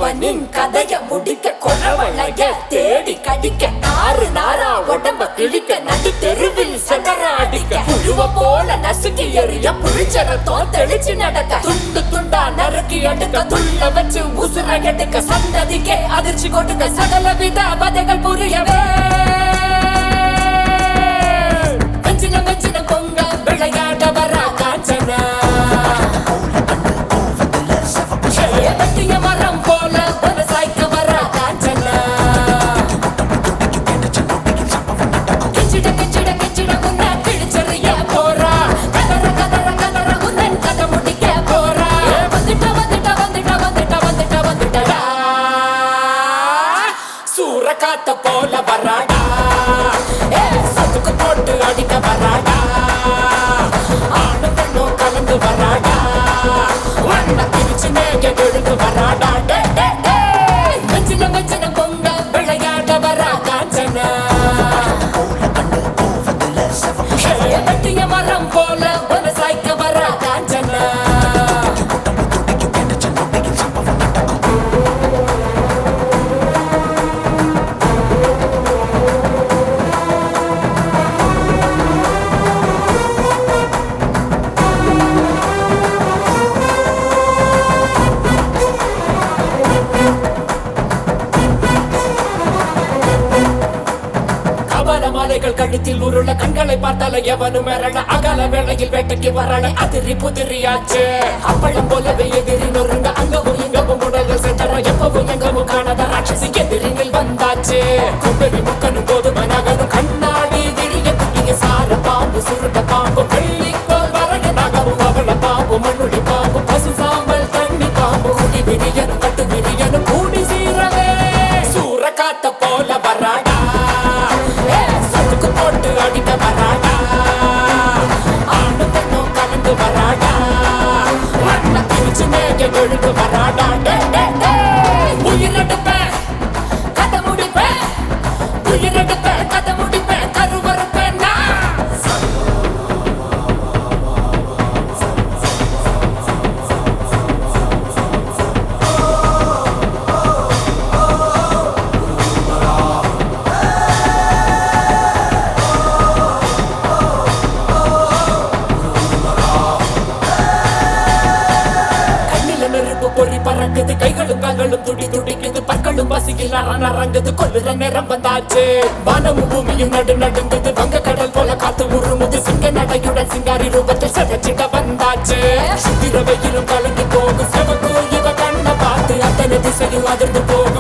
அவனின் கதைய முடிக்க கொலவளைய தேடி கடிக்க நாறு நாரா உடம்ப கிழிக்க நடு தெருவில் சதற அடிக்க புழுவ போல நசுக்கி எறிய புளிச்சரத்தோம் தெளிச்சு நடக்க துண்டு துண்டா நறுக்கி எடுக்க துள்ள வச்சு உசுர எடுக்க சந்ததிக்கே அதிர்ச்சி கொடுக்க சகல வித பதைகள் புரியவே வெஞ்சின வெஞ்சின பொங்க விளையாட வர காஞ்சனா வெட்டிய மரம் போல விவசாயிக்க வர காஞ்சனா கிச்சிட கிச்சிட கிச்சிட உன்னை கிழிச்செறிய போறா கதற கதற கதற உன்னன் கதை முடிக்க போறா வந்துட்ட வந்துட்ட வந்துட்ட வந்துட்ட வந்துட்ட வந்துட்டடா சூற காத்த போல வராடா ஏ சதுக்கு போட்டு அடிக்க வராடா ஆணு பெண்ணும் கலந்து வராடா வண்ண பிரிச்சு மேக விழுந்து வராடா டே டே டே வச்சின வச்சின பொங்க விளையாட வரா காஞ்சனா ஏ, வெட்டிய மரம் போல விவசாயிக்க வரா காஞ்சனா கபல மாலைகள் கழுத்தில் உருள கண்களை பார்த்தால எவனும் மிரள அகல வேளையில் வேட்டைக்கு வரல அதிரி புதிரியாச்சு அப்பளம் போலவே எதிரி நொறுங்க அங்கவும் இங்கவும் உடல்கள் சென்றன எப்பவும் எங்கவும் காணாத ராட்சசி எதிரிகள் வந்தாச்சு கும்பலி முக்கனும் கோதுமை நகரும் கண்ணாடி விரிய குட்டிய சார பாம்பு சுருட்ட பாம்பு வெள்ளிக்கோல் வரைய நகரும் அவள பாம்பு மண்ணுடி பாம்பு பசு சாம்பல் தண்ணி பாம்பு குடி விரியனும் கட்டு விரியனும் கூடி சீரவே சூற காத்த போல வராடா ஏ, சதுக்கு போட்டு அடிக்க வராடா ஆணு பெண்ணும் கலந்து வராடா வண்ண பிரிச்சு மேக விழுந்து வராடா டே, டே, டே. உயிரெடுப்பேன் கதை முடிப்பேன் உயிரெடுப்பேன் கதை முடிப்பேன் கருவறுப்பேன் நான் கண்ணில நெருப்பு பொறி பறக்குது கைகளும் கால்களும் துடி துடிக்குது பற்களும் பசியில் நர நரங்குது கொல்லுற நேரம் வந்தாச்சு வானமும் பூமியும் நடு நடுங்குது வங்க கடல் போல காத்து உருமுது சிங்க நடையுடன் சிங்காரி ரூபத்தில் செதச்சிட வந்தாச்சு சுத்திர வெயிலும் கலங்கி போகும் செவக்கு இவ கண்ணை பார்த்து அத்தனை திசையும் அதிர்ந்து போகும்